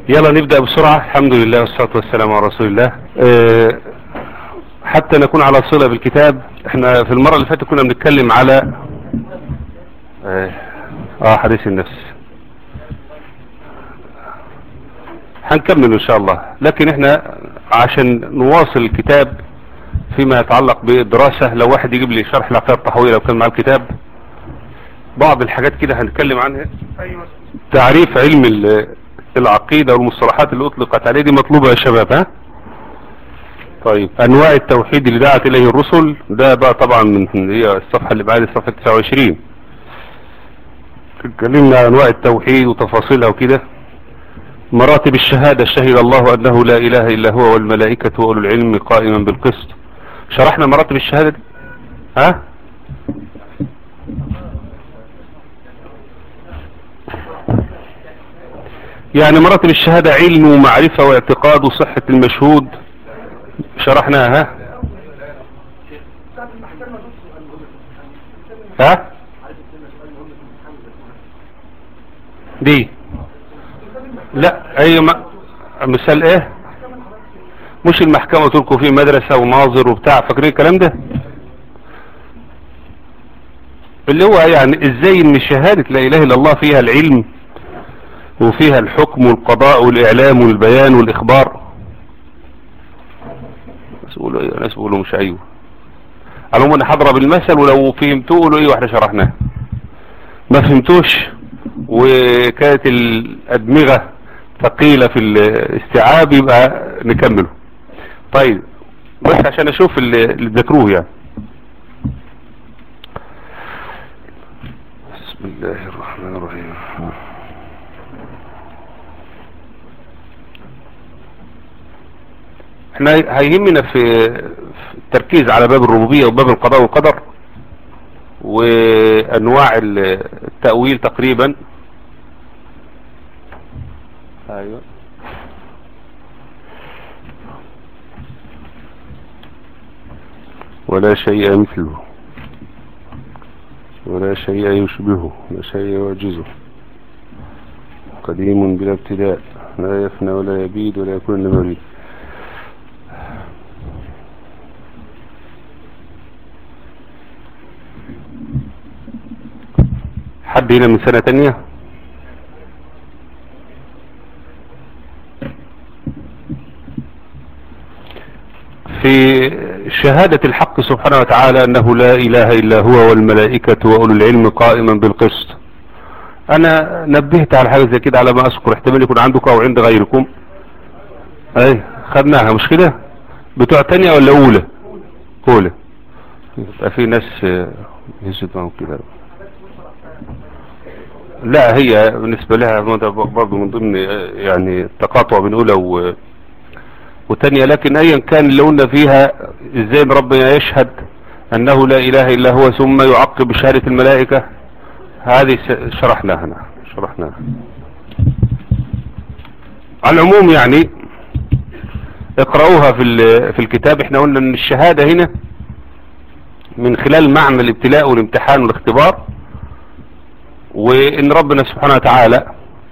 يلا نبدأ بسرعة الحمد لله والصلاة والسلام على رسول الله أه حتى نكون على صلة بالكتاب احنا في المرة اللي فاتت كنا بنتكلم على اه, آه حديث النفس هنكمل ان شاء الله لكن احنا عشان نواصل الكتاب فيما يتعلق بالدراسة لو واحد يجيب لي شرح العقيدة الطحوية لو كان مع الكتاب بعض الحاجات كده هنتكلم عنها تعريف علم العقيدة والمصطلحات اللي اطلقت عليه دي مطلوبة يا شباب ها طيب انواع التوحيد اللي دعت اليه الرسل ده بقى طبعا من هي الصفحة اللي بعد الصفحة 29 اتكلمنا عن انواع التوحيد وتفاصيلها وكده مراتب الشهادة شهد الله انه لا اله الا هو والملائكة واولو العلم قائما بالقسط شرحنا مراتب الشهادة دي ها يعني مراتب الشهادة علم ومعرفة واعتقاد وصحة المشهود شرحناها ها دي لا اي ما مثال ايه مش المحكمة تركوا فيه مدرسة وناظر وبتاع فاكرين الكلام ده اللي هو يعني ازاي ان شهادة لا اله الا الله فيها العلم وفيها الحكم والقضاء والاعلام والبيان والاخبار ناس بيقولوا ايوه ناس بيقولوا مش ايوه على العموم انا هضرب المثل ولو فهمتوه قولوا ايوه احنا شرحناه ما فهمتوش وكانت الادمغة ثقيلة في الاستيعاب يبقى نكمله طيب بس عشان اشوف اللي ذكروه يعني بسم الله الرحمن الرحيم احنا هيهمنا في التركيز على باب الربوبية وباب القضاء والقدر وانواع التأويل تقريبا ايوه ولا شيء مثله ولا شيء يشبهه ولا شيء يعجزه قديم بلا ابتداء لا يفنى ولا يبيد ولا يكون لمريد حد هنا من سنة تانية في شهادة الحق سبحانه وتعالى أنه لا إله إلا هو والملائكة وأولو العلم قائما بالقسط أنا نبهت على حاجة زي كده على ما أذكر احتمال يكون عندكم أو عند غيركم أي خدناها مش كده بتوع تانية ولا أولى أولى يبقى في ناس يزيد معهم كده لا هي بالنسبة لها برضو من ضمن يعني التقاطع بين أولى و وتانية لكن ايا كان اللي قلنا فيها ازاي ربنا يشهد انه لا اله الا هو ثم يعقب بشهادة الملائكة هذه شرحناها نعم شرحناها على العموم يعني اقرأوها في في الكتاب احنا قلنا ان الشهادة هنا من خلال معنى الابتلاء والامتحان والاختبار وان ربنا سبحانه وتعالى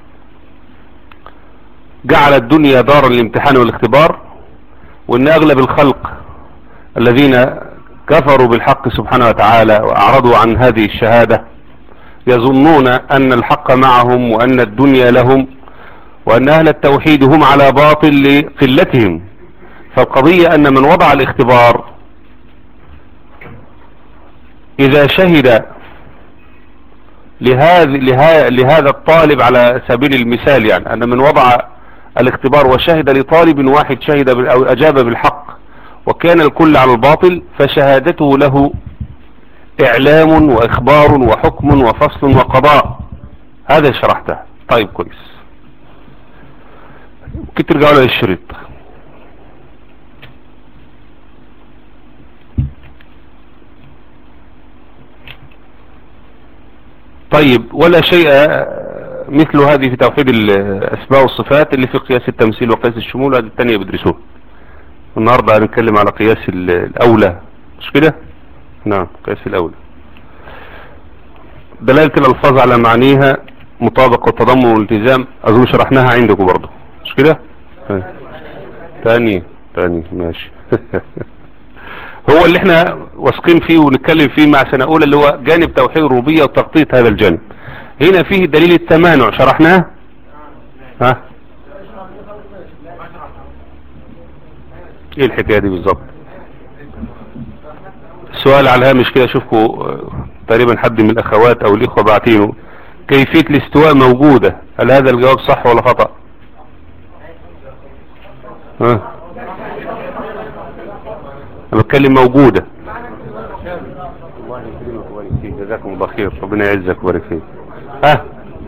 جعل الدنيا دارا للامتحان والاختبار وان اغلب الخلق الذين كفروا بالحق سبحانه وتعالى واعرضوا عن هذه الشهادة يظنون ان الحق معهم وان الدنيا لهم وان اهل التوحيد هم على باطل لقلتهم فالقضية ان من وضع الاختبار اذا شهد لهذا, لهذا الطالب على سبيل المثال يعني ان من وضع الاختبار وشهد لطالب واحد شهد أو أجاب بالحق وكان الكل على الباطل فشهادته له إعلام وإخبار وحكم وفصل وقضاء هذا شرحته طيب كويس ممكن ترجعوا للشريط طيب ولا شيء مثل هذه في توحيد الأسماء والصفات اللي في قياس التمثيل وقياس الشمول هذه الثانية بيدرسوها النهاردة هنتكلم على قياس الأولى مش كده نعم قياس الأولى دلالة الألفاظ على معانيها مطابقة وتضمن والالتزام أظن شرحناها عندكم برضه مش كده ها. تاني تاني ماشي هو اللي احنا واثقين فيه ونتكلم فيه مع سنة اولى اللي هو جانب توحيد الربوبية وتغطية هذا الجانب هنا فيه دليل التمانع شرحناه ها ايه الحكاية دي بالظبط السؤال على الهامش كده اشوفكم آه، تقريبا حد من الاخوات او الاخوة باعتينه كيفية الاستواء موجودة هل هذا الجواب صح ولا خطأ ها انا بتكلم موجودة الله يكرمك ويبارك فيك جزاكم الله خير ربنا يعزك ويبارك فيك ها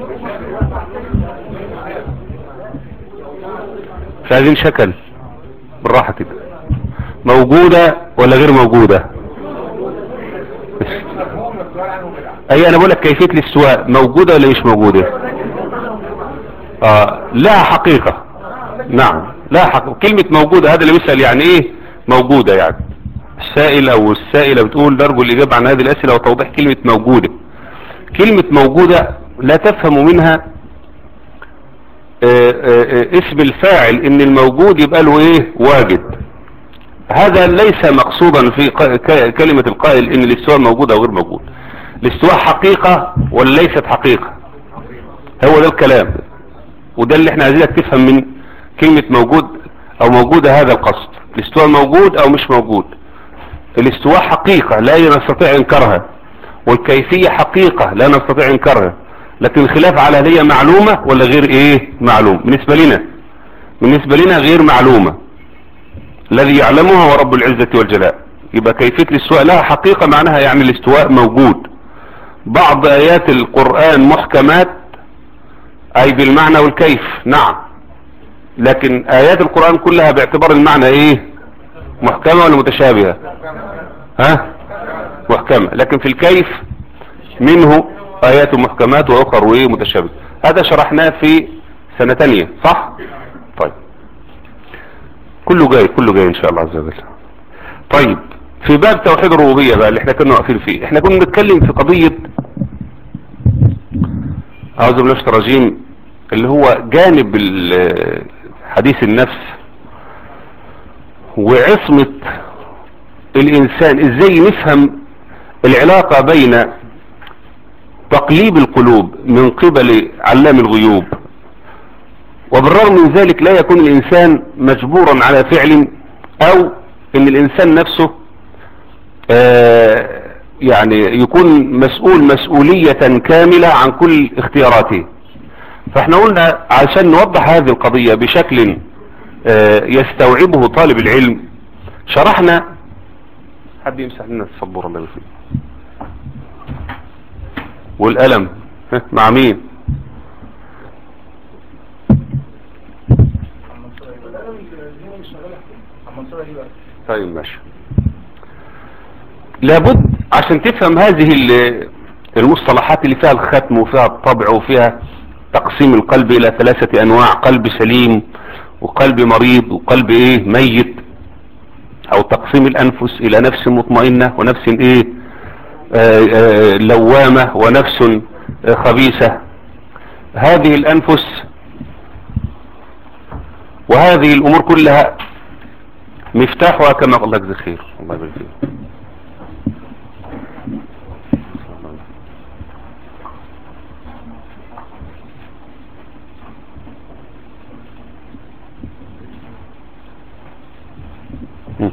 مش عايزين شكل بالراحة كده موجودة ولا غير موجودة اي انا بقول لك كيفية الاستواء موجودة ولا مش موجودة آه لها حقيقة نعم لها حقيقة كلمة موجودة هذا اللي بيسأل يعني ايه موجودة يعني السائل او السائلة بتقول نرجو الاجابة عن هذه الاسئلة وتوضيح كلمة موجودة كلمة موجودة لا تفهم منها آه، آه، آه، اسم الفاعل ان الموجود يبقى له ايه واجد هذا ليس مقصودا في ق- ك- كلمة القائل ان الاستواء موجود او غير موجود الاستواء حقيقة ولا ليست حقيقة هو ده الكلام وده اللي احنا عايزينك تفهم من كلمة موجود او موجودة هذا القصد الاستواء موجود او مش موجود الاستواء حقيقة لا نستطيع انكارها والكيفية حقيقة لا نستطيع انكارها لكن الخلاف على هل هي معلومة ولا غير ايه معلوم بالنسبة لنا بالنسبة لنا غير معلومة الذي يعلمها هو رب العزة والجلاء يبقى كيفية الاستواء لها حقيقة معناها يعني الاستواء موجود بعض ايات القرآن محكمات اي بالمعنى والكيف نعم لكن ايات القرآن كلها باعتبار المعنى ايه محكمة ولا متشابهة ها محكمة لكن في الكيف منه ايات محكمات واخر وايه متشابهة هذا شرحناه في سنة تانية صح طيب كله جاي كله جاي ان شاء الله عز وجل طيب في باب توحيد الربوبية بقى اللي احنا كنا واقفين فيه احنا كنا بنتكلم في قضية اعوذ بالله من الشيطان الرجيم اللي هو جانب ال- حديث النفس وعصمة الانسان ازاي نفهم العلاقة بين تقليب القلوب من قبل علام الغيوب وبالرغم من ذلك لا يكون الانسان مجبورا على فعل او ان الانسان نفسه آه يعني يكون مسؤول مسؤولية كاملة عن كل اختياراته فاحنا قلنا عشان نوضح هذه القضية بشكل آه يستوعبه طالب العلم شرحنا حد يمسح لنا السبورة الله يفيد والقلم ها، مع مين طيب ماشي لابد عشان تفهم هذه ال- المصطلحات اللي فيها الختم وفيها الطبع وفيها تقسيم القلب الى ثلاثة انواع قلب سليم وقلب مريض وقلب ايه ميت او تقسيم الانفس الى نفس مطمئنة ونفس ايه آه، آه، لوامة ونفس آه، خبيثة هذه الانفس وهذه الامور كلها مفتاحها كما قال الله يجزي خير الله يبارك فيك مم.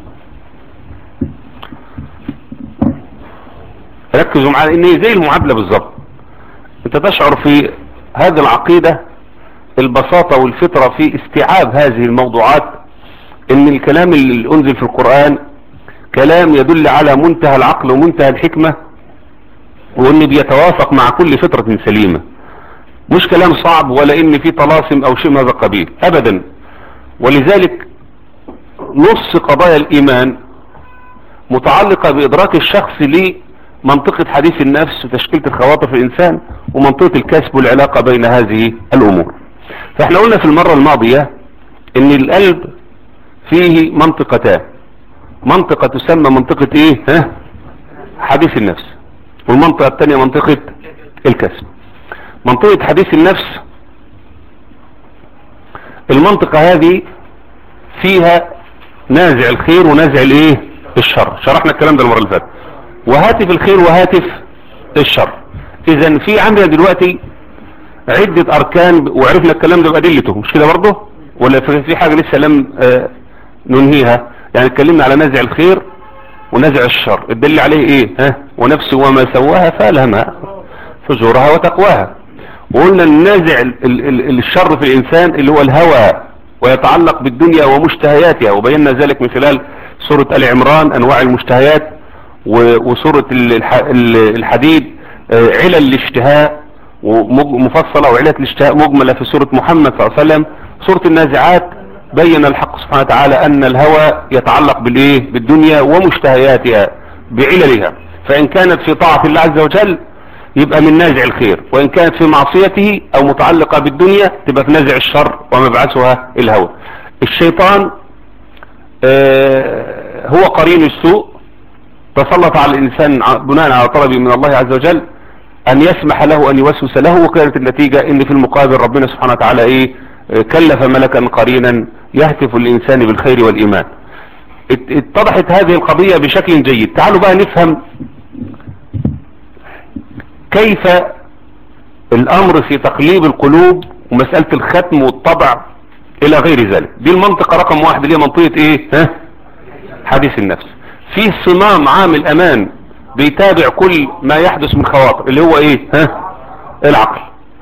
ركزوا معايا ان هي زي المعادلة بالظبط انت تشعر في هذه العقيدة البساطة والفطرة في استيعاب هذه الموضوعات ان الكلام اللي انزل في القرآن كلام يدل على منتهى العقل ومنتهى الحكمة وان بيتوافق مع كل فطرة سليمة مش كلام صعب ولا ان في طلاسم او شيء من هذا القبيل ابدا ولذلك نص قضايا الايمان متعلقة بادراك الشخص لمنطقة حديث النفس وتشكيلة الخواطر في الانسان ومنطقة الكسب والعلاقة بين هذه الامور فاحنا قلنا في المرة الماضية ان القلب فيه منطقتان منطقة تسمى منطقة ايه ها حديث النفس والمنطقة الثانية منطقة الكسب منطقة حديث النفس المنطقة هذه فيها نازع الخير ونازع الايه الشر شرحنا الكلام ده المرة اللي فاتت وهاتف الخير وهاتف الشر اذا في عندنا دلوقتي عدة اركان وعرفنا الكلام ده بأدلته مش كده برضه ولا في حاجة لسه لم آه ننهيها يعني اتكلمنا على نازع الخير ونزع الشر الدليل عليه ايه ها ونفس وما سواها فالهمها فجورها وتقواها وقلنا النازع ال ال الشر في الانسان اللي هو الهوى ويتعلق بالدنيا ومشتهياتها وبينا ذلك من خلال سورة آل عمران انواع المشتهيات وسورة الحديد علل الاشتهاء مفصلة وعلة الاشتهاء مجملة في سورة محمد صلى الله عليه وسلم سورة النازعات بين الحق سبحانه وتعالى ان الهوى يتعلق بالايه بالدنيا ومشتهياتها بعللها فان كانت في طاعة الله عز وجل يبقى من نازع الخير وان كانت في معصيته او متعلقة بالدنيا تبقى في نازع الشر ومبعثها الهوى الشيطان آه هو قرين السوء تسلط على الانسان بناء على طلب من الله عز وجل ان يسمح له ان يوسوس له وكانت النتيجة ان في المقابل ربنا سبحانه وتعالى ايه كلف ملكا قرينا يهتف الإنسان بالخير والإيمان اتضحت هذه القضية بشكل جيد تعالوا بقى نفهم كيف الأمر في تقليب القلوب ومسألة الختم والطبع إلى غير ذلك دي المنطقة رقم واحد اللي هي منطقة إيه ها؟ حديث النفس في صمام عامل أمان بيتابع كل ما يحدث من خواطر اللي هو إيه ها؟ العقل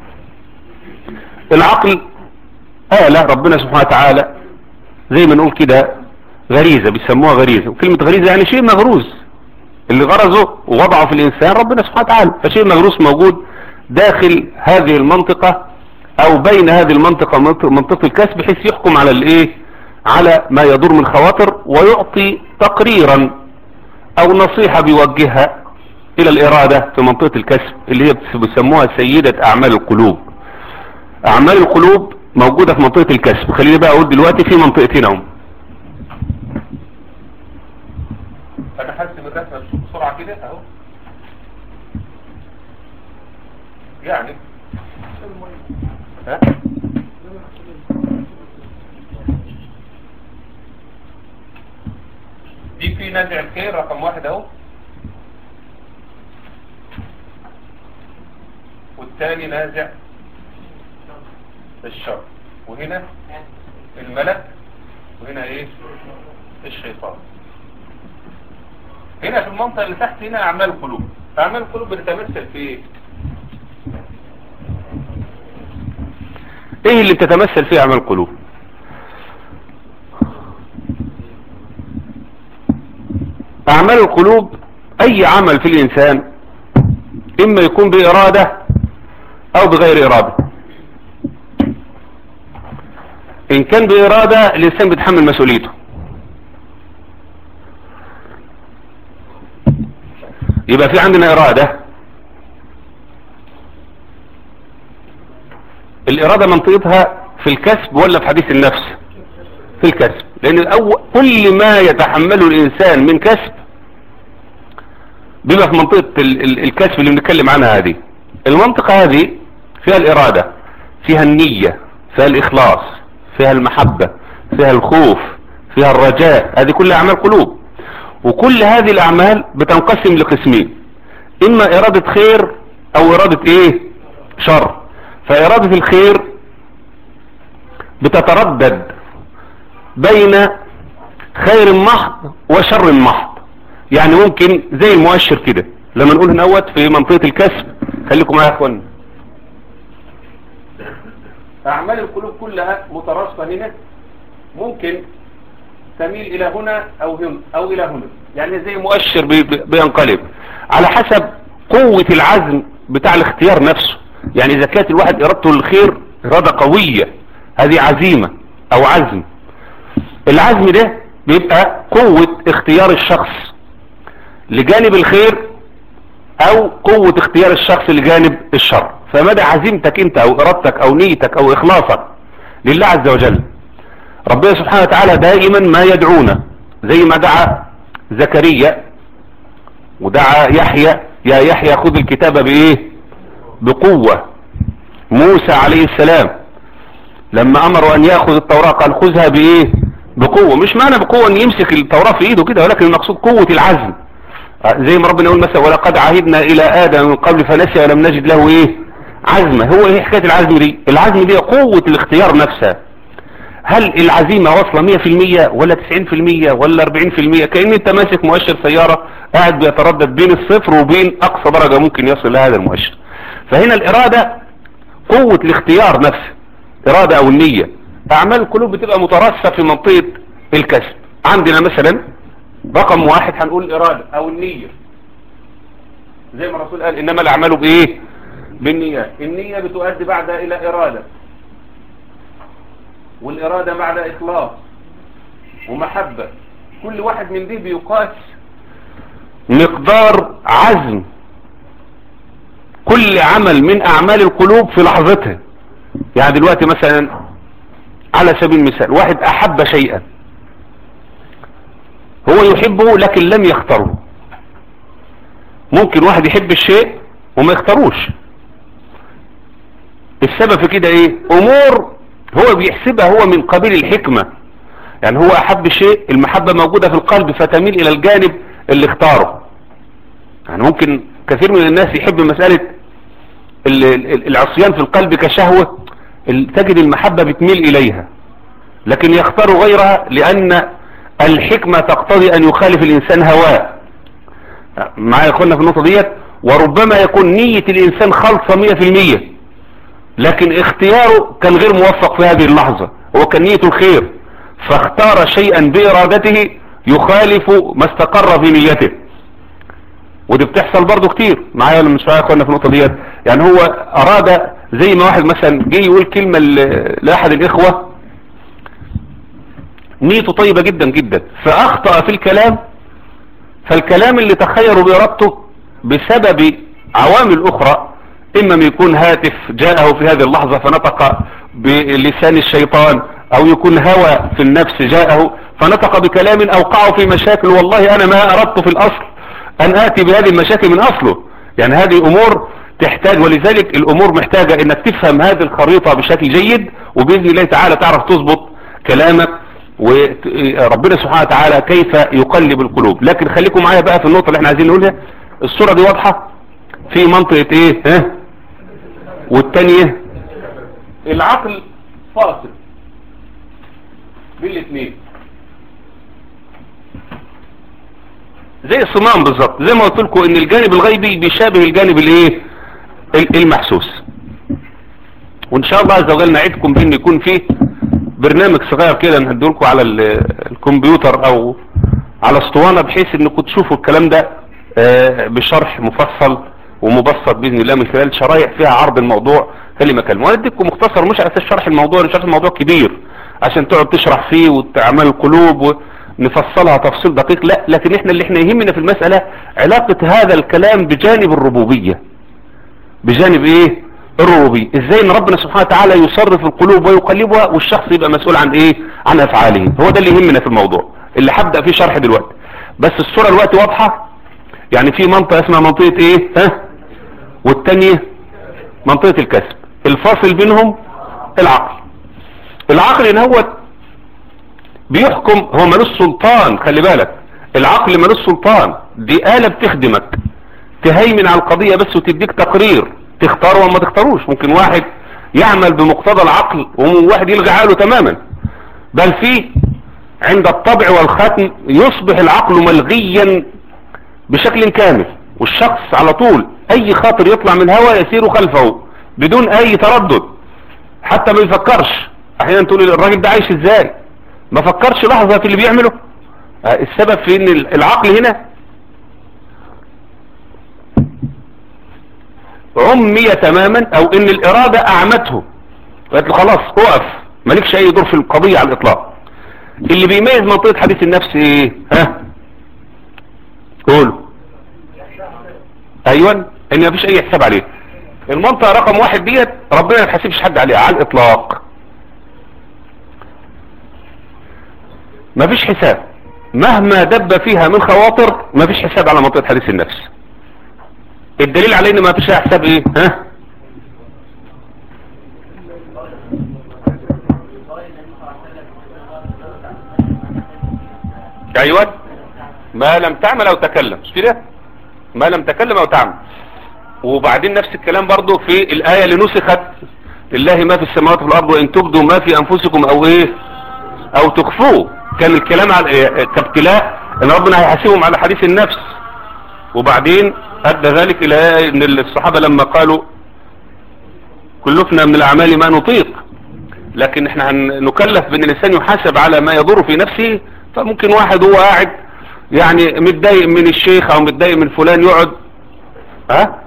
العقل آلة ربنا سبحانه وتعالى زي ما نقول كده غريزة بيسموها غريزة وكلمة غريزة يعني شيء مغروز اللي غرزه ووضعه في الإنسان ربنا سبحانه وتعالى فشيء مغروس موجود داخل هذه المنطقة أو بين هذه المنطقة منطقة الكسب بحيث يحكم على الإيه على ما يدور من خواطر ويعطي تقريرا أو نصيحة بيوجهها إلى الإرادة في منطقة الكسب اللي هي بيسموها سيدة أعمال القلوب أعمال القلوب موجودة في منطقة الكسب خليني بقى اقول دلوقتي في منطقتين اهو انا حاسب الرسمة بسرعة كده اهو يعني ها دي في نزع الخير رقم واحد اهو والتاني نازع الشر وهنا الملك وهنا ايه الشيطان هنا في المنطقة اللي تحت هنا اعمال القلوب اعمال القلوب بتتمثل في ايه ايه اللي بتتمثل فيه اعمال القلوب اعمال القلوب اي عمل في الانسان اما يكون بارادة او بغير ارادة ان كان بارادة الانسان بيتحمل مسؤوليته يبقى في عندنا ارادة الارادة منطقتها في الكسب ولا في حديث النفس في الكسب لان الأول كل ما يتحمله الانسان من كسب بما في منطقة الكسب اللي بنتكلم عنها هذه المنطقة هذه فيها الارادة فيها النية فيها الاخلاص فيها المحبة فيها الخوف فيها الرجاء هذه كلها اعمال قلوب وكل هذه الاعمال بتنقسم لقسمين اما ارادة خير او ارادة ايه شر فارادة الخير بتتردد بين خير محض وشر محض يعني ممكن زي المؤشر كده لما نقول هنوت في منطقة الكسب خليكم معايا يا اخوان اعمال القلوب كلها متراسفة هنا ممكن تميل الى هنا او هنا او الى هنا يعني زي مؤشر بي بينقلب على حسب قوة العزم بتاع الاختيار نفسه يعني اذا كانت الواحد ارادته للخير ارادة قوية هذه عزيمة او عزم العزم ده بيبقى قوة اختيار الشخص لجانب الخير او قوة اختيار الشخص لجانب الشر فمدى عزيمتك انت او ارادتك او نيتك او اخلاصك لله عز وجل ربنا سبحانه وتعالى دائما ما يدعونا زي ما دعا زكريا ودعا يحيى يا يحيى خذ الكتاب بايه بقوة موسى عليه السلام لما امروا ان ياخذ التوراة قال خذها بايه بقوة مش معنى بقوة ان يمسك التوراة في ايده كده ولكن المقصود قوة العزم زي ما ربنا يقول مثلا ولقد عهدنا الى ادم من قبل فنسي ولم نجد له ايه عزمة هو ايه حكاية العزم دي العزم دي قوة الاختيار نفسها هل العزيمة واصلة مية في المية ولا تسعين في المية ولا اربعين في المية كأن انت ماسك مؤشر سيارة قاعد بيتردد بين الصفر وبين اقصى درجة ممكن يصل لهذا المؤشر فهنا الارادة قوة الاختيار نفسه ارادة او النية اعمال القلوب بتبقى مترسة في منطقة الكسب عندنا مثلا رقم واحد هنقول الارادة او النية زي ما الرسول قال انما الاعمال بايه بالنيات النية بتؤدي بعد الى ارادة والارادة بعد اخلاص ومحبة كل واحد من دي بيقاس مقدار عزم كل عمل من اعمال القلوب في لحظتها يعني دلوقتي مثلا على سبيل المثال واحد احب شيئا هو يحبه لكن لم يختاره ممكن واحد يحب الشيء وما يختاروش السبب في كده ايه امور هو بيحسبها هو من قبيل الحكمة يعني هو احب شيء المحبة موجودة في القلب فتميل الى الجانب اللي اختاره يعني ممكن كثير من الناس يحب مسألة العصيان في القلب كشهوة تجد المحبة بتميل اليها لكن يختار غيرها لان الحكمة تقتضي ان يخالف الانسان هواه معايا قلنا في النقطة ديت وربما يكون نية الانسان خالصة مية في المية لكن اختياره كان غير موفق في هذه اللحظة هو كان نيته الخير فاختار شيئا بارادته يخالف ما استقر في نيته ودي بتحصل برضو كتير معايا ولا مش معايا قلنا في النقطة ديت يعني هو اراد زي ما واحد مثلا جه يقول كلمة لاحد الاخوة نيته طيبة جدا جدا فاخطأ في الكلام فالكلام اللي تخيروا بارادته بسبب عوامل اخرى اما ما يكون هاتف جاءه في هذه اللحظة فنطق بلسان الشيطان او يكون هوى في النفس جاءه فنطق بكلام اوقعه في مشاكل والله انا ما اردت في الاصل ان اتي بهذه المشاكل من اصله يعني هذه امور تحتاج ولذلك الامور محتاجة انك تفهم هذه الخريطة بشكل جيد وباذن الله تعالى تعرف تظبط كلامك وربنا سبحانه وتعالى كيف يقلب القلوب لكن خليكم معايا بقى في النقطة اللي احنا عايزين نقولها الصورة دي واضحة في منطقة ايه ها والتانية العقل فاصل بين الاثنين زي الصمام بالظبط زي ما قلت لكم ان الجانب الغيبي بيشابه الجانب الايه المحسوس وان شاء الله عز وجل نعدكم بان يكون فيه برنامج صغير كده نهدولكم على الكمبيوتر او على اسطوانة بحيث انكم تشوفوا الكلام ده بشرح مفصل ومبسط باذن الله من خلال شرايح فيها عرض الموضوع كلمة كلمة وانا اديكم مختصر مش على اساس شرح الموضوع شرح الموضوع كبير عشان تقعد تشرح فيه وتعمل القلوب ونفصلها تفصيل دقيق لا لكن احنا اللي احنا يهمنا في المسألة علاقة هذا الكلام بجانب الربوبية بجانب ايه الربوبية ازاي ان ربنا سبحانه وتعالى يصرف القلوب ويقلبها والشخص يبقى مسؤول عن ايه عن افعاله هو ده اللي يهمنا في الموضوع اللي هبدأ فيه شرح دلوقتي بس الصورة دلوقتي واضحة يعني في منطقة اسمها منطقة ايه ها والتانية منطقة الكسب الفاصل بينهم العقل العقل ان هو بيحكم هو ملوش سلطان خلي بالك العقل ملوش سلطان دي آلة بتخدمك تهيمن على القضية بس وتديك تقرير تختار وما تختاروش ممكن واحد يعمل بمقتضى العقل وواحد يلغي عقله تماما بل في عند الطبع والختم يصبح العقل ملغيا بشكل كامل والشخص على طول اي خاطر يطلع من الهواء يسير خلفه بدون اي تردد حتى ما يفكرش احيانا تقول الراجل ده عايش ازاي ما فكرش لحظة في اللي بيعمله السبب في ان العقل هنا عمي تماما او ان الارادة اعمته قالت له خلاص اقف مالكش اي دور في القضية على الاطلاق اللي بيميز منطقة حديث النفس ايه ها قولوا ايوه ان مفيش اي حساب عليه المنطقة رقم واحد ديت ربنا ما يحاسبش حد عليها على الاطلاق مفيش حساب مهما دب فيها من خواطر مفيش حساب على منطقة حديث النفس الدليل على ان مفيش حساب ايه ها ايوه ما لم تعمل او تكلم مش كده ما لم تكلم او تعمل وبعدين نفس الكلام برضو في الآية اللي نسخت لله ما في السماوات وفي الأرض وإن تبدوا ما في أنفسكم أو إيه أو تخفوه كان الكلام على إيه؟ كابتلاء ان ربنا هيحاسبهم على حديث النفس وبعدين ادى ذلك الى ان الصحابة لما قالوا كلفنا من الاعمال ما نطيق لكن احنا هنكلف بان الانسان يحاسب على ما يضر في نفسه فممكن واحد هو قاعد يعني متضايق من الشيخ او متضايق من فلان يقعد ها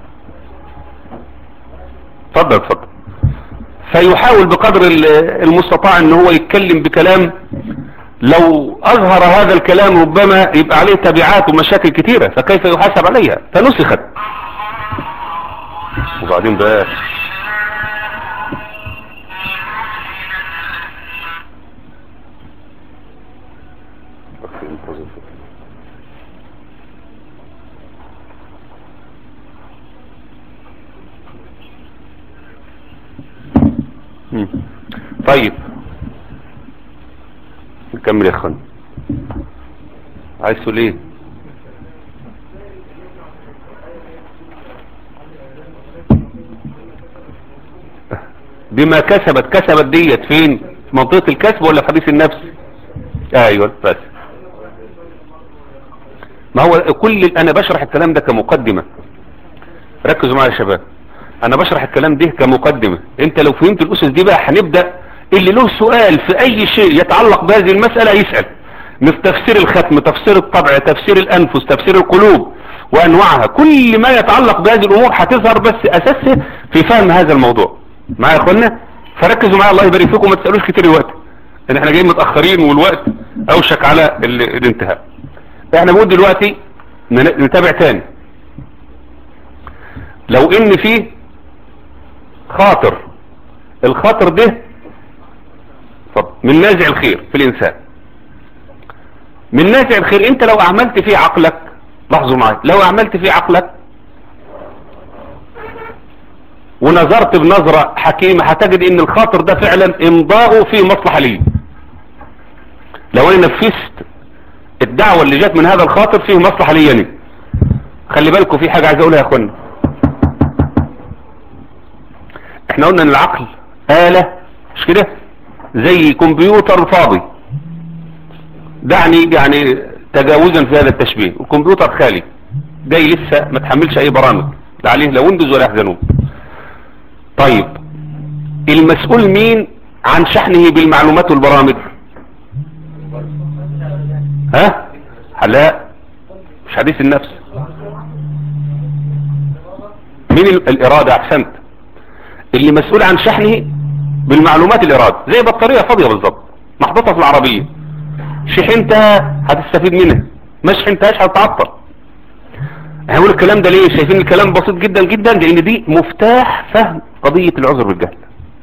اتفضل اتفضل فيحاول بقدر المستطاع ان هو يتكلم بكلام لو اظهر هذا الكلام ربما يبقى عليه تبعات ومشاكل كثيرة فكيف يحاسب عليها فنسخت وبعدين بقى طيب نكمل يا اخوان عايز تقول ايه بما كسبت كسبت ديت فين في منطقة الكسب ولا في حديث النفس ايوه بس ما هو كل انا بشرح الكلام ده كمقدمة ركزوا معايا يا شباب انا بشرح الكلام ده كمقدمة انت لو فهمت الاسس دي بقى هنبدأ اللي له سؤال في اي شيء يتعلق بهذه المسألة يسأل مثل تفسير الختم تفسير الطبع تفسير الانفس تفسير القلوب وانواعها كل ما يتعلق بهذه الامور هتظهر بس اساسه في فهم هذا الموضوع معايا يا اخوانا فركزوا معايا الله يبارك فيكم ما تسألوش كتير الوقت ان احنا جايين متأخرين والوقت اوشك على الانتهاء احنا بنقول دلوقتي نتابع تاني لو ان في خاطر الخاطر ده من نازع الخير في الانسان من نازع الخير انت لو اعملت فيه عقلك لاحظوا معي لو اعملت فيه عقلك ونظرت بنظرة حكيمة هتجد ان الخاطر ده فعلا امضاؤه فيه مصلحة ليه لو انا نفذت الدعوة اللي جت من هذا الخاطر فيه مصلحة لي يعني خلي بالكم في حاجة عايز اقولها يا اخوانا احنا قلنا ان العقل آلة مش كده زي كمبيوتر فاضي دعني يعني تجاوزا في هذا التشبيه الكمبيوتر خالي جاي لسه ما تحملش اي برامج لا عليه لا ويندوز ولا يحزنون طيب المسؤول مين عن شحنه بالمعلومات والبرامج ها لا مش حديث النفس مين الارادة احسنت اللي مسؤول عن شحنه بالمعلومات الارادة زي بطارية فاضية بالظبط محطوطة في العربية شحنتها هتستفيد منها ما شحنتهاش هتتعطل هقول الكلام ده ليه شايفين الكلام بسيط جدا جدا لان دي مفتاح فهم قضية العذر بالجهل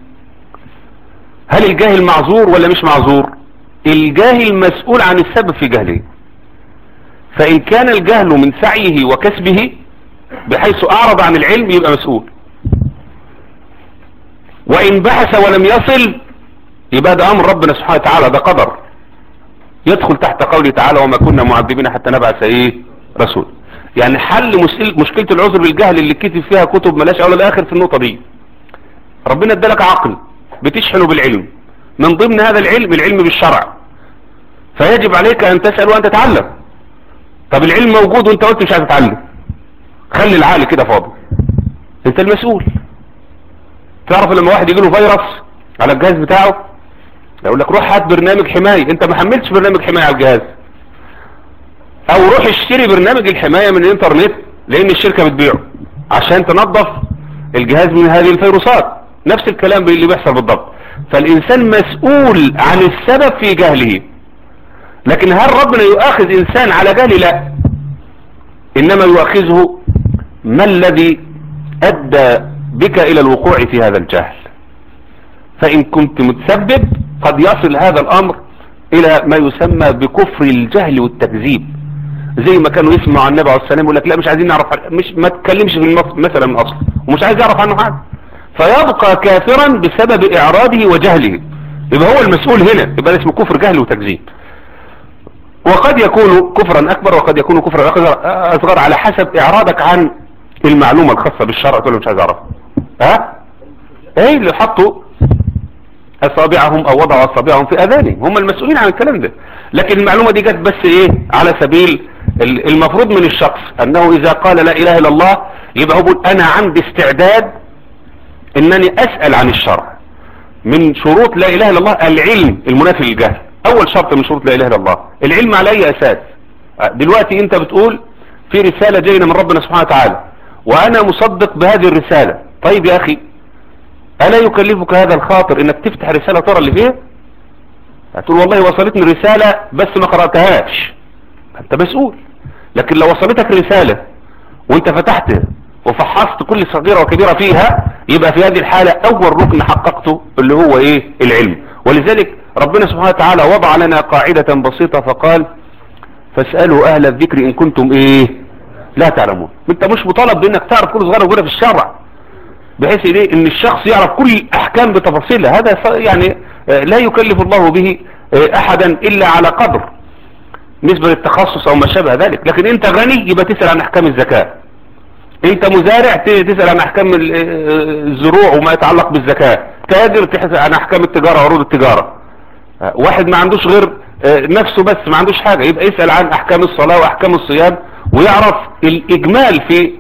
هل الجاهل معذور ولا مش معذور الجاهل مسؤول عن السبب في جهله فإن كان الجهل من سعيه وكسبه بحيث أعرض عن العلم يبقى مسؤول وإن بحث ولم يصل يبقى ده أمر ربنا سبحانه وتعالى ده قدر يدخل تحت قوله تعالى وما كنا معذبين حتى نبعث ايه رسول يعني حل مشكلة العذر بالجهل اللي كتب فيها كتب ملاش اول الاخر في النقطة دي ربنا ادالك عقل بتشحنه بالعلم من ضمن هذا العلم العلم بالشرع فيجب عليك ان تسأل وان تتعلم طب العلم موجود وانت قلت مش عايز تتعلم خلي العقل كده فاضي انت المسؤول تعرف لما واحد يجي له فيروس على الجهاز بتاعه يقول لك روح هات برنامج حماية انت ما حملتش برنامج حماية على الجهاز او روح اشتري برنامج الحماية من الانترنت لان الشركة بتبيعه عشان تنظف الجهاز من هذه الفيروسات نفس الكلام اللي بيحصل بالضبط فالانسان مسؤول عن السبب في جهله لكن هل ربنا يؤاخذ انسان على جهله لا انما يؤاخذه ما الذي ادى بك الى الوقوع في هذا الجهل فان كنت متسبب قد يصل هذا الامر الى ما يسمى بكفر الجهل والتكذيب زي ما كانوا يسمعوا عن النبي عليه السلام يقول لك لا مش عايزين نعرف مش ما تكلمش في المثل من اصل ومش عايز يعرف عنه حاجه فيبقى كافرا بسبب اعراضه وجهله يبقى هو المسؤول هنا يبقى اسمه كفر جهل وتكذيب وقد يكون كفرا اكبر وقد يكون كفرا اصغر على حسب اعراضك عن المعلومة الخاصة بالشرع تقول له مش عايز اعرفها ها ايه اللي حطوا اصابعهم او وضعوا اصابعهم في اذانهم هم المسؤولين عن الكلام ده لكن المعلومة دي جت بس ايه على سبيل المفروض من الشخص انه اذا قال لا اله الا الله يبقى هو بيقول انا عندي استعداد انني اسأل عن الشرع من شروط لا اله الا الله العلم المنافي للجهل اول شرط من شروط لا اله الا الله العلم على اي اساس دلوقتي انت بتقول في رسالة جاية من ربنا سبحانه وتعالى وانا مصدق بهذه الرسالة طيب يا اخي الا يكلفك هذا الخاطر انك تفتح رسالة ترى اللي فيها هتقول والله وصلتني رسالة بس ما قرأتهاش انت مسؤول لكن لو وصلتك رسالة وانت فتحتها وفحصت كل صغيرة وكبيرة فيها يبقى في هذه الحالة اول ركن حققته اللي هو ايه العلم ولذلك ربنا سبحانه وتعالى وضع لنا قاعدة بسيطة فقال فاسألوا اهل الذكر ان كنتم ايه لا تعلمون انت مش مطالب بانك تعرف كل صغيرة وكبيرة في الشرع بحيث ايه ان الشخص يعرف كل الاحكام بتفاصيلها هذا يعني لا يكلف الله به احدا الا على قدر نسبة للتخصص او ما شابه ذلك لكن انت غني يبقى تسأل عن احكام الزكاة انت مزارع تسأل عن احكام الزروع وما يتعلق بالزكاة تاجر تسأل عن احكام التجارة وعروض التجارة واحد ما عندوش غير نفسه بس ما عندوش حاجة يبقى يسأل عن احكام الصلاة واحكام الصيام ويعرف الاجمال في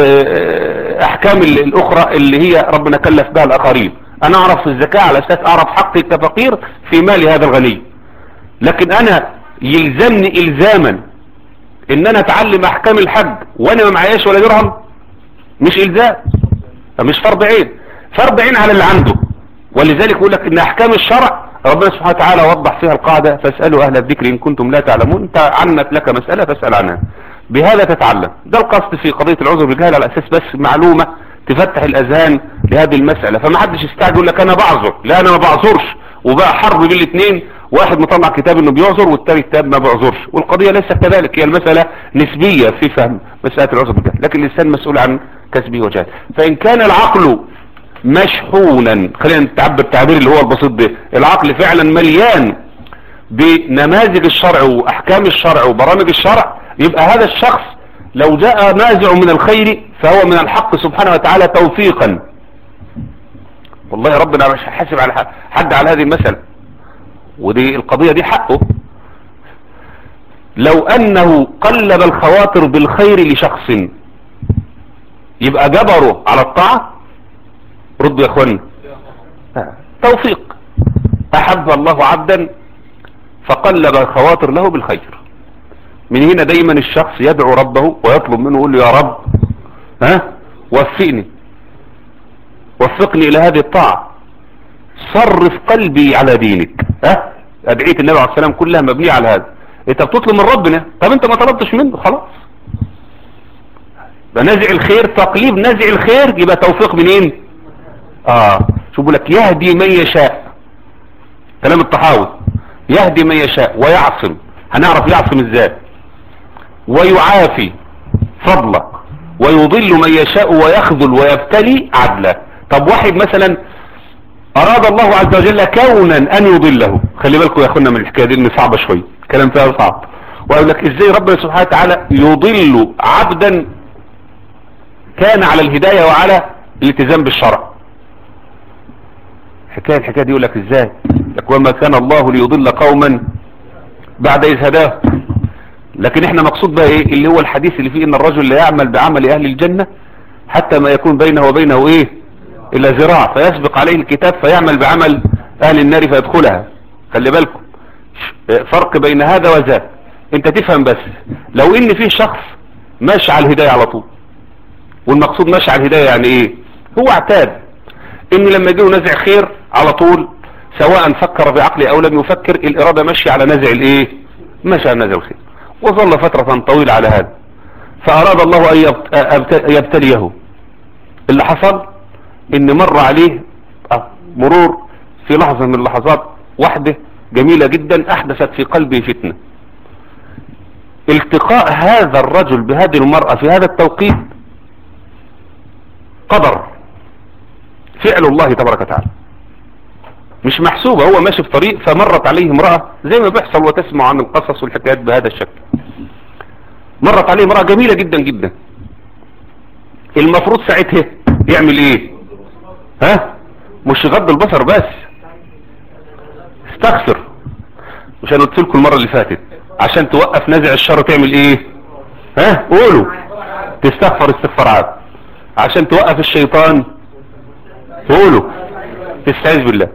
احكام الاخرى اللي هي ربنا كلف بها الاخرين انا اعرف في الزكاة على اساس اعرف حقي كفقير في مال هذا الغني لكن انا يلزمني الزاما ان انا اتعلم احكام الحج وانا ما معياش ولا درهم مش الزام مش فرض عين فرض عين على اللي عنده ولذلك يقول لك ان احكام الشرع ربنا سبحانه وتعالى وضح فيها القاعدة فاسألوا اهل الذكر ان كنتم لا تعلمون انت عنت لك مسألة فاسأل عنها بهذا تتعلم ده القصد في قضية العذر بالجهل على اساس بس معلومة تفتح الاذهان لهذه المسألة فما حدش يستعجل يقول لك انا بعذر لا انا ما بعذرش وبقى حرب بين الاثنين واحد مطلع كتاب انه بيعذر والتاني كتاب ما بيعذرش والقضية ليست كذلك هي المسألة نسبية في فهم مسألة العذر بالجهل لكن الانسان مسؤول عن كسبه وجهل فان كان العقل مشحونا خلينا نتعبر التعبير اللي هو البسيط ده العقل فعلا مليان بنماذج الشرع واحكام الشرع وبرامج الشرع يبقى هذا الشخص لو جاء نازع من الخير فهو من الحق سبحانه وتعالى توفيقا والله ربنا مش حاسب على حد على هذه المسألة ودي القضية دي حقه لو انه قلب الخواطر بالخير لشخص يبقى جبره على الطاعة ردوا يا اخوانا توفيق احب الله عبدا فقلب الخواطر له بالخير من هنا دايما الشخص يدعو ربه ويطلب منه يقول له يا رب ها وفقني وفقني الى هذه الطاعة صرف قلبي على دينك ها ادعية النبي عليه السلام كلها مبنية على هذا انت بتطلب من ربنا طب انت ما طلبتش منه خلاص نزع الخير تقليب نزع الخير يبقى توفيق منين اه شوفوا لك يهدي من يشاء كلام الطحاوي يهدي من يشاء ويعصم هنعرف يعصم ازاي ويعافي فضلا ويضل من يشاء ويخذل ويبتلي عدلا طب واحد مثلا اراد الله عز وجل كونا ان يضله خلي بالكم يا اخوانا من الحكايه دي ان صعبه شويه كلام فيها صعب واقول لك ازاي ربنا سبحانه وتعالى يضل عبدا كان على الهدايه وعلى الالتزام بالشرع حكايه الحكايه دي يقول لك ازاي لك وما كان الله ليضل قوما بعد اذ هداه لكن احنا مقصود بقى ايه اللي هو الحديث اللي فيه ان الرجل لا يعمل بعمل اهل الجنة حتى ما يكون بينه وبينه ايه الا ذراع فيسبق عليه الكتاب فيعمل بعمل اهل النار فيدخلها خلي بالكم فرق بين هذا وذاك انت تفهم بس لو ان فيه شخص ماشي على الهداية على طول والمقصود ماشي على الهداية يعني ايه هو اعتاد ان لما يجيه نزع خير على طول سواء فكر بعقله او لم يفكر الارادة ماشية على نزع الايه ماشي على نزع الخير وظل فترة طويلة على هذا فاراد الله ان يبتليه اللي حصل ان مر عليه مرور في لحظة من اللحظات واحدة جميلة جدا احدثت في قلبه فتنة التقاء هذا الرجل بهذه المرأة في هذا التوقيت قدر فعل الله تبارك وتعالى مش محسوبة هو ماشي في طريق فمرت عليه امرأة زي ما بيحصل وتسمع عن القصص والحكايات بهذا الشكل مرت عليه امرأة جميلة جدا جدا المفروض ساعتها يعمل ايه ها مش يغض البصر بس استغفر مش انا قلت لكم المرة اللي فاتت عشان توقف نزع الشر تعمل ايه ها قولوا تستغفر استغفارات عشان توقف الشيطان قولوا تستعيذ بالله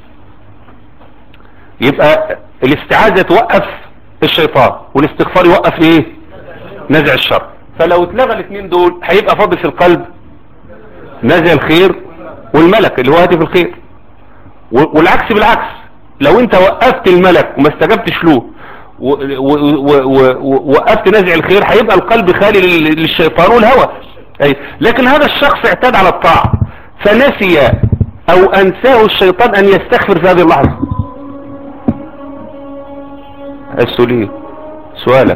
يبقى الاستعاذة توقف الشيطان والاستغفار يوقف ايه نزع الشر فلو اتلغى الاثنين دول هيبقى فاضل في القلب نزع الخير والملك اللي هو هاتف الخير و- والعكس بالعكس لو انت وقفت الملك وما استجبتش له و- و- و- و- ووقفت نزع الخير هيبقى القلب خالي لل- للشيطان والهوى أي لكن هذا الشخص اعتاد على الطاعة فنسي او انساه الشيطان ان يستغفر في هذه اللحظة السؤالين سؤالك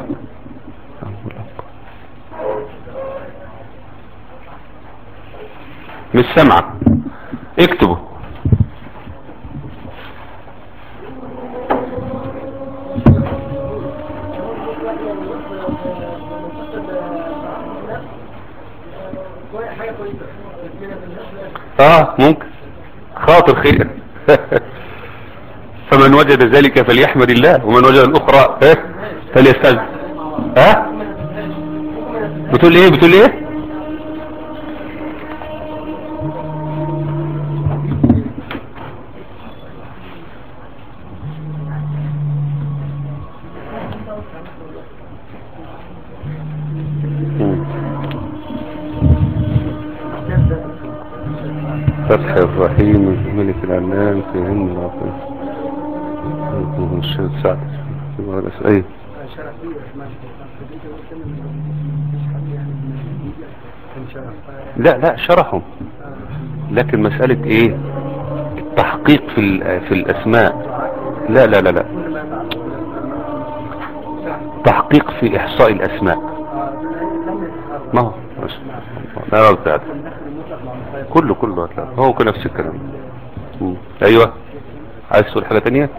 مش سامعك اكتبه اه ممكن خاطر خير فمن وجد ذلك فليحمد الله ومن وجد الاخرى ها فليستاذن ها بتقول ايه بتقول ايه مم. فتح الرحيم ملك العنان في هند العظيم الشيخ سعد ايه لا لا شرحهم لكن مسألة ايه التحقيق في ال- في الاسماء لا لا لا لا تحقيق في احصاء الاسماء ما هو مش لا لا كله كله هتلاقي هو كله نفس الكلام مم. ايوه عايز تقول حاجة تانية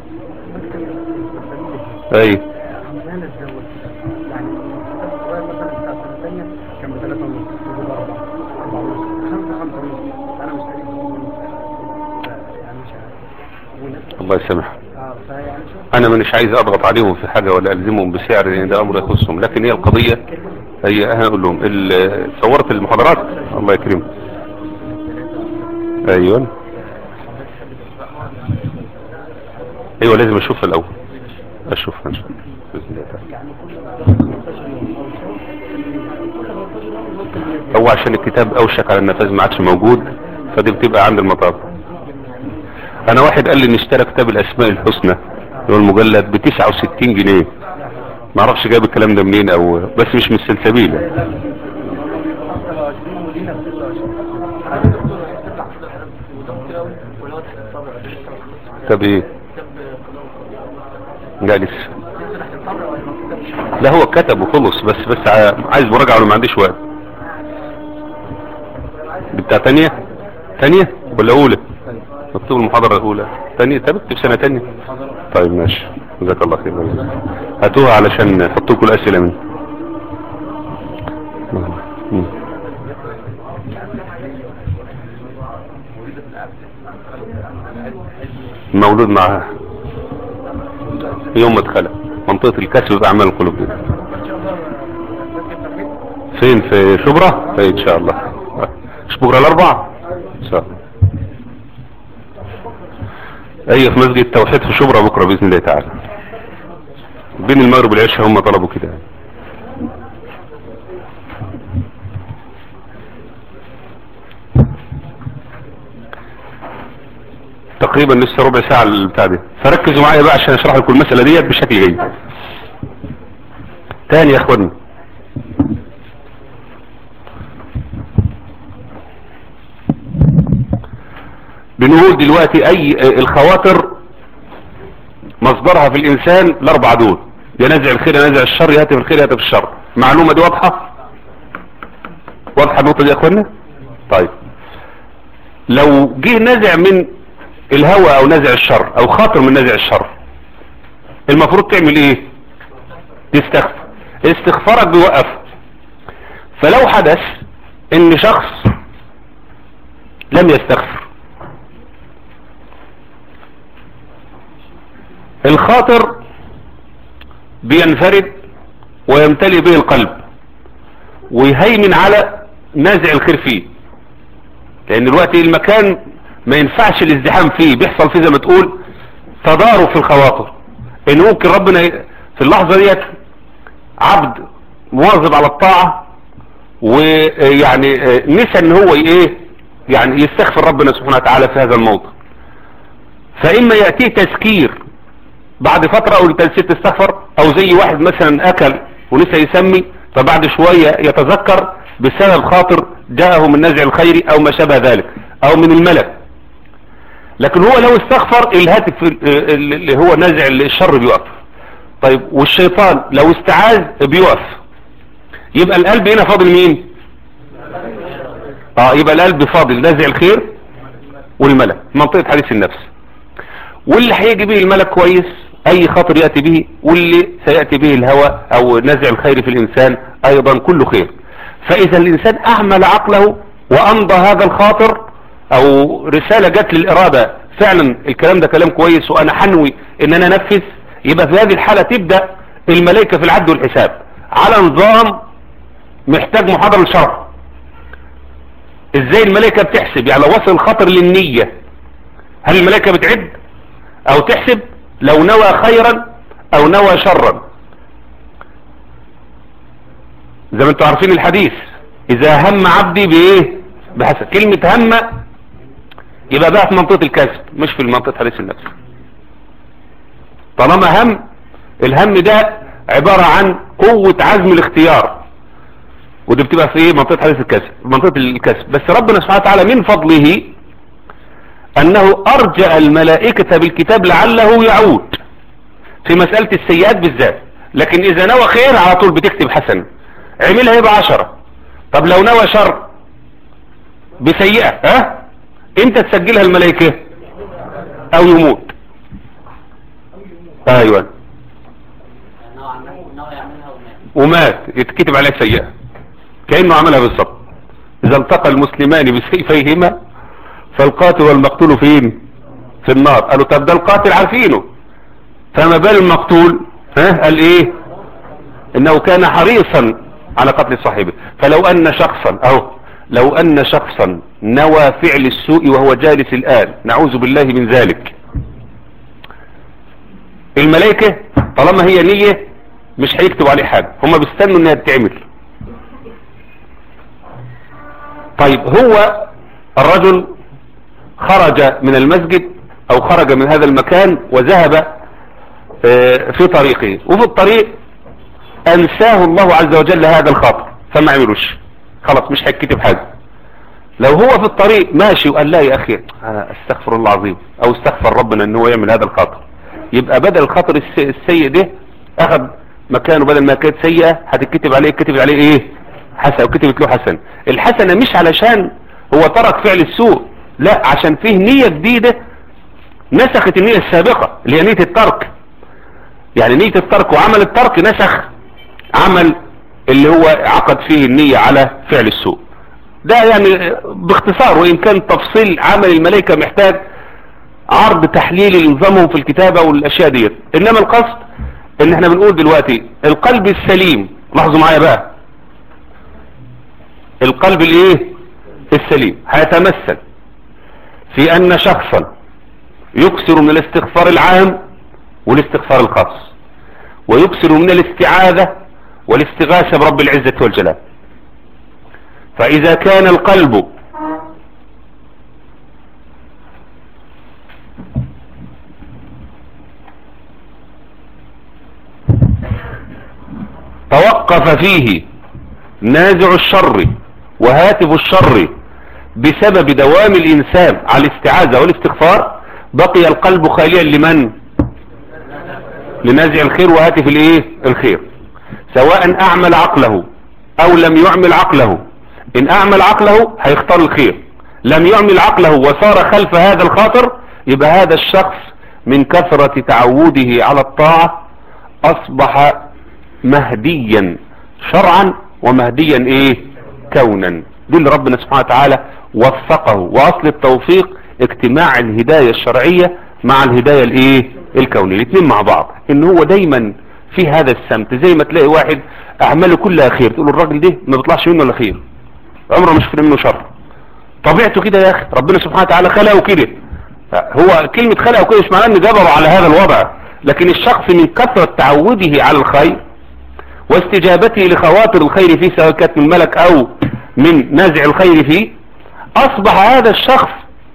ايوه الله يسامحك انا مش عايز اضغط عليهم في حاجة ولا الزمهم بسعر لان ده امر يخصهم لكن هي القضية هي انا اقول لهم ال- صورت المحاضرات الله يكرمك ايوه ايوه لازم اشوفها الاول اشوفها ان شاء الله بإذن الله تعالى. هو عشان الكتاب اوشك على النفاذ ما عادش موجود فدي بتبقى عند المطار انا واحد قال لي ان اشترى كتاب الاسماء الحسنى اللي هو المجلد ب 69 جنيه ما اعرفش جايب الكلام ده منين او بس مش من السلسبيل طب ايه لا لسه لا هو كتب وخلص بس بس ع- عايز مراجعه ولا ما عنديش وقت دي بتاع تانية تانية ولا اولى مكتوب المحاضرة الاولى تانية طب اكتب سنة تانية طيب ماشي جزاك الله خير هاتوها علشان نحط لكم الاسئلة منه مم. مولود معها يوم ما اتخلق منطقة الكسب بأعمال القلوب دي فين في شبرا في ان شاء الله مش بكرة الاربع ان شاء الله ايوه في مسجد التوحيد في شبرا بكرة باذن الله تعالى بين المغرب والعشاء هم طلبوا كده تقريبا لسه ربع ساعة البتاع دي فركزوا معايا بقى عشان اشرح لكم المسألة ديت بشكل جيد تاني يا اخواني بنقول دلوقتي اي الخواطر مصدرها في الانسان الاربعة دول يا نزع الخير يا نزع الشر يا هاتف الخير يا هاتف الشر معلومة دي واضحة واضحة النقطة دي يا اخوانا طيب لو جه نزع من الهوى او نزع الشر او خاطر من نزع الشر المفروض تعمل ايه تستغفر استغفارك بيوقف فلو حدث ان شخص لم يستغفر الخاطر بينفرد ويمتلئ به القلب ويهيمن على نازع الخير فيه لان دلوقتي المكان ما ينفعش الازدحام فيه بيحصل فيه زي ما تقول تضارب في الخواطر ان ممكن ربنا في اللحظة ديت عبد مواظب على الطاعة ويعني نسى ان هو ايه يعني يستغفر ربنا سبحانه وتعالى في هذا الموضع فاما يأتيه تذكير بعد فترة او انت نسيت تستغفر او زي واحد مثلا اكل ونسى يسمي فبعد شوية يتذكر بسبب خاطر جاءه من نزع الخير او ما شابه ذلك او من الملك لكن هو لو استغفر الهاتف اللي هو نزع الشر بيقف طيب والشيطان لو استعاذ بيقف يبقى القلب هنا فاضل مين اه يبقى القلب فاضل نزع الخير والملك منطقة حديث النفس واللي هيجي به الملك كويس اي خاطر يأتي به واللي سيأتي به الهوى او نزع الخير في الانسان ايضا كله خير فاذا الانسان اعمل عقله وامضى هذا الخاطر او رسالة جت للارادة فعلا الكلام ده كلام كويس وانا حنوي ان انا انفذ يبقى في هذه الحالة تبدأ الملائكة في العد والحساب على نظام محتاج محاضرة الشرع ازاي الملائكة بتحسب يعني لو وصل الخطر للنية هل الملائكة بتعد او تحسب لو نوى خيرا او نوى شرا زي ما انتم عارفين الحديث اذا هم عبدي بايه بحسب كلمة هم يبقى بقى في منطقة الكسب مش في منطقة حديث النفس طالما هم الهم ده عبارة عن قوة عزم الاختيار ودي بتبقى في ايه منطقة حديث الكسب منطقة الكسب بس ربنا سبحانه وتعالى من فضله انه ارجع الملائكة بالكتاب لعله يعود في مسألة السيئات بالذات لكن اذا نوى خير على طول بتكتب حسن عملها يبقى عشرة طب لو نوى شر بسيئة ها انت تسجلها الملائكة او يموت ايوه ومات يتكتب عليه سيئة كأنه عملها بالظبط اذا التقى المسلمان بسيفيهما فالقاتل والمقتول فين في النار قالوا طب ده القاتل عارفينه فما بال المقتول ها قال ايه انه كان حريصا على قتل صاحبه فلو ان شخصا او لو ان شخصا نوى فعل السوء وهو جالس الان نعوذ بالله من ذلك الملائكة طالما هي نية مش هيكتبوا عليه حاجة هم بيستنوا انها تتعمل طيب هو الرجل خرج من المسجد او خرج من هذا المكان وذهب في طريقه وفي الطريق انساه الله عز وجل هذا الخاطر فما عملوش خلاص مش هيتكتب حاجة لو هو في الطريق ماشي وقال لا يا اخي انا استغفر الله العظيم او استغفر ربنا ان هو يعمل هذا الخاطر يبقى بدل الخطر السيء ده اخذ مكانه بدل ما كانت سيئة هتتكتب عليه كتبت عليه ايه حسن وكتبت له حسن الحسنة مش علشان هو ترك فعل السوء لا عشان فيه نية جديدة نسخت النية السابقة اللي هي نية الترك يعني نية الترك وعمل الترك نسخ عمل اللي هو عقد فيه النية على فعل السوء ده يعني باختصار وإن كان تفصيل عمل الملائكة محتاج عرض تحليلي لنظامهم في الكتابة والاشياء ديت انما القصد ان احنا بنقول دلوقتي القلب السليم لاحظوا معايا بقى القلب الايه السليم هيتمثل في ان شخصا يكثر من الاستغفار العام والاستغفار الخاص ويكثر من الاستعاذة والاستغاثة برب العزة والجلال فاذا كان القلب توقف فيه نازع الشر وهاتف الشر بسبب دوام الإنسان على الاستعاذة والاستغفار بقي القلب خاليا لمن لنازع الخير وهاتف الايه الخير سواء اعمل عقله او لم يعمل عقله ان اعمل عقله هيختار الخير لم يعمل عقله وصار خلف هذا الخاطر يبقى هذا الشخص من كثرة تعوده على الطاعة اصبح مهديا شرعا ومهديا ايه كونا دي اللي ربنا سبحانه وتعالى وفقه واصل التوفيق اجتماع الهداية الشرعية مع الهداية الايه الكونية الاثنين مع بعض ان هو دايما في هذا السمت زي ما تلاقي واحد اعماله كلها خير تقول الراجل ده ما بيطلعش منه الا خير عمره مش في منه شر طبيعته كده يا اخي ربنا سبحانه وتعالى خلقه كده هو كلمة خلقه كده مش معناه ان جبره على هذا الوضع لكن الشخص من كثرة تعوده على الخير واستجابته لخواطر الخير فيه سواء كانت من ملك او من نازع الخير فيه اصبح هذا الشخص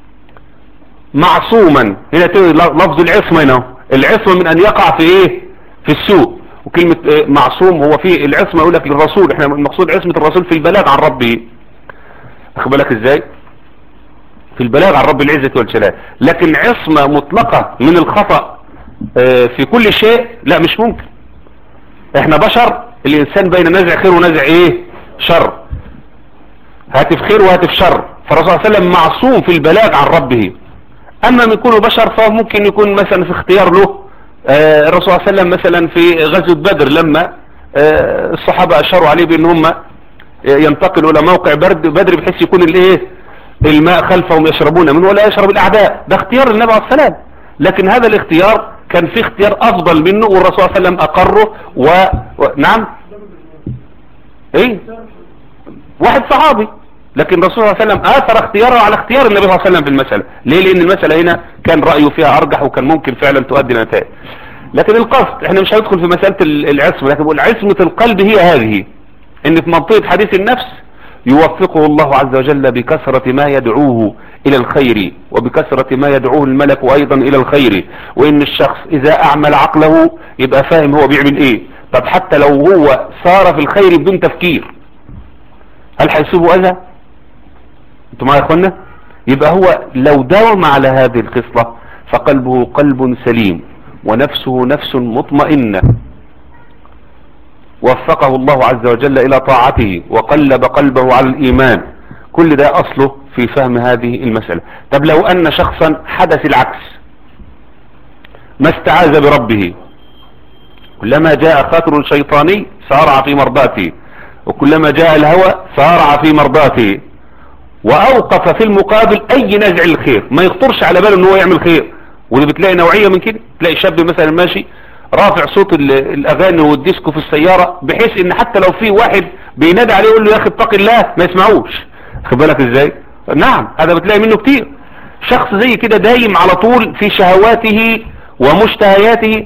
معصوما هنا لفظ العصمة هنا العصمة من ان يقع في ايه في السوء وكلمة معصوم هو في العصمة يقول لك للرسول احنا المقصود عصمة الرسول في البلاغ عن ربه اخد بالك ازاي في البلاغ عن رب العزة والجلال لكن عصمة مطلقة من الخطأ في كل شيء لا مش ممكن احنا بشر الانسان بين نزع خير ونزع ايه شر هاتف خير وهاتف شر فالرسول صلى الله عليه وسلم معصوم في البلاغ عن ربه اما من كونه بشر فممكن يكون مثلا في اختيار له آه الرسول صلى الله عليه وسلم مثلا في غزوة بدر لما آه الصحابة اشاروا عليه بان هم ينتقلوا الى موقع برد بدر بحيث يكون الايه الماء خلفهم يشربون منه ولا يشرب الاعداء ده اختيار النبي عليه السلام لكن هذا الاختيار كان في اختيار افضل منه والرسول صلى الله عليه وسلم اقره و... و... نعم ايه واحد صحابي لكن الرسول صلى الله عليه وسلم اثر اختياره على اختيار النبي صلى الله عليه وسلم في المسألة ليه لان المسألة هنا كان رأيه فيها ارجح وكان ممكن فعلا تؤدي نتائج لكن القصد احنا مش هندخل في مسألة العصمة لكن بقول عصمة القلب هي هذه ان في منطقة حديث النفس يوفقه الله عز وجل بكثرة ما يدعوه الى الخير وبكثرة ما يدعوه الملك ايضا الى الخير وان الشخص اذا اعمل عقله يبقى فاهم هو بيعمل ايه طب حتى لو هو صار في الخير بدون تفكير هل هيصيبه اذى انتوا معايا يا اخوانا يبقى هو لو داوم على هذه الخصلة فقلبه قلب سليم ونفسه نفس مطمئنة وفقه الله عز وجل الى طاعته وقلب قلبه على الايمان كل ده اصله في فهم هذه المسألة طب لو ان شخصا حدث العكس ما استعاذ بربه كلما جاء خاطر شيطاني سارع في مرضاته وكلما جاء الهوى سارع في مرضاته واوقف في المقابل اي نزع الخير ما يخطرش على باله ان هو يعمل خير وده بتلاقي نوعية من كده تلاقي شاب مثلا ماشي رافع صوت الاغاني والديسكو في السيارة بحيث ان حتى لو في واحد بينادي عليه يقول له يا اخي اتق الله ما يسمعوش خد بالك ازاي نعم هذا بتلاقي منه كتير شخص زي كده دايم على طول في شهواته ومشتهياته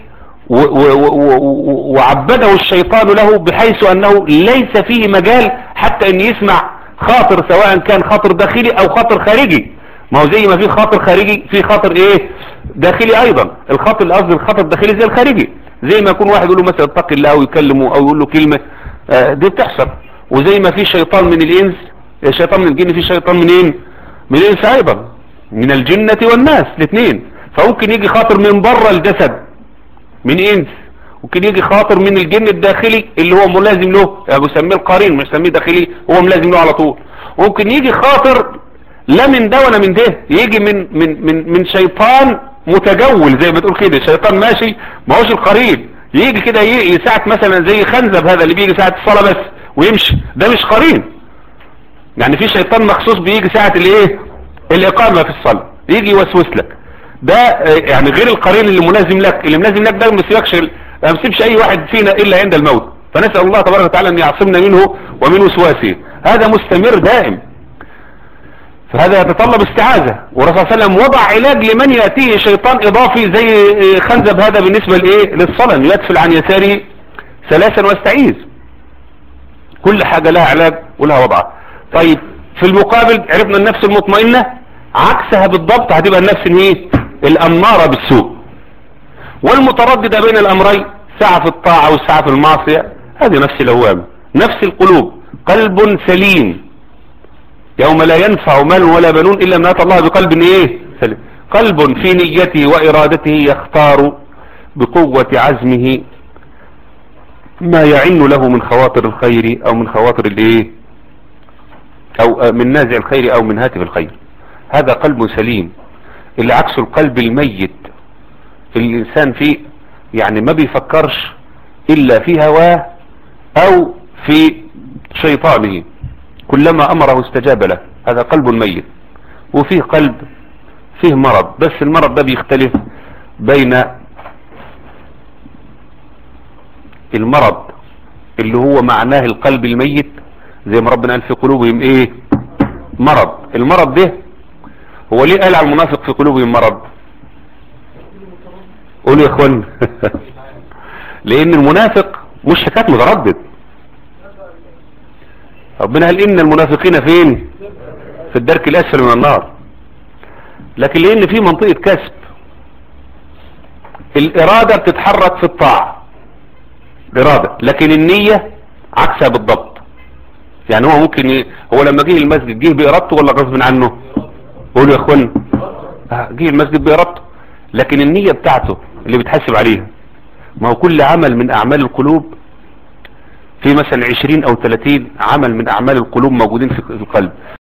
وعبده الشيطان له بحيث انه ليس فيه مجال حتى ان يسمع خاطر سواء كان خاطر داخلي او خاطر خارجي ما هو زي ما في خاطر خارجي في خاطر ايه داخلي ايضا الخاطر قصدي الخاطر الداخلي زي الخارجي زي ما يكون واحد يقول له مثلا اتق الله او يكلمه او يقول له كلمة آه دي بتحصل وزي ما في شيطان من الانس شيطان من الجن في شيطان منين من الانس ايضا من الجنة والناس الاثنين فممكن يجي خاطر من بره الجسد من انس ممكن يجي خاطر من الجن الداخلي اللي هو ملازم له يعني بيسميه القرين مش يسميه داخلي هو ملازم له على طول ممكن يجي خاطر لا من ده ولا من ده يجي من من من من شيطان متجول زي ما تقول كده شيطان ماشي ما هوش القرين يجي كده ساعة مثلا زي خنزب هذا اللي بيجي ساعة الصلاة بس ويمشي ده مش قرين يعني في شيطان مخصوص بيجي ساعة الايه الاقامة في الصلاة يجي يوسوس لك ده يعني غير القرين اللي ملازم لك اللي ملازم لك ده ما يسيبكش ما يسيبش اي واحد فينا الا عند الموت فنسأل الله تبارك وتعالى ان يعصمنا منه ومن وسواسه هذا مستمر دائم فهذا يتطلب استعاذة والرسول صلى الله عليه وسلم وضع علاج لمن يأتيه شيطان اضافي زي خنزب هذا بالنسبة لايه للصلاة يدفل عن يساره ثلاثا واستعيذ كل حاجة لها علاج ولها وضعها طيب في المقابل عرفنا النفس المطمئنة عكسها بالضبط هتبقى النفس الايه الامارة بالسوء والمترددة بين الامرين ساعة في الطاعة وساعة في المعصية هذه نفس اللوامة نفس القلوب قلب سليم يوم لا ينفع مال ولا بنون إلا من أتى الله بقلب إيه سليم قلب في نيته وإرادته يختار بقوة عزمه ما يعن له من خواطر الخير أو من خواطر الإيه أو من نازع الخير أو من هاتف الخير هذا قلب سليم اللي عكسه القلب الميت اللي الانسان فيه يعني ما بيفكرش الا في هواه او في شيطانه كلما امره استجاب له هذا قلب ميت وفيه قلب فيه مرض بس المرض ده بيختلف بين المرض اللي هو معناه القلب الميت زي ما ربنا قال في قلوبهم ايه مرض المرض ده هو ليه قال على المنافق في قلوبهم مرض قولوا يا اخوان لان المنافق مش حكايه متردد ربنا قال ان المنافقين فين في الدرك الاسفل من النار لكن لان في منطقة كسب الارادة بتتحرك في الطاعة الارادة لكن النية عكسها بالضبط يعني هو ممكن ي... هو لما جه المسجد جه بارادته ولا غصب عنه قولوا يا اخوان آه، جه المسجد بارادته لكن النية بتاعته اللي بتحسب عليها ما هو كل عمل من اعمال القلوب في مثلا 20 او 30 عمل من اعمال القلوب موجودين في القلب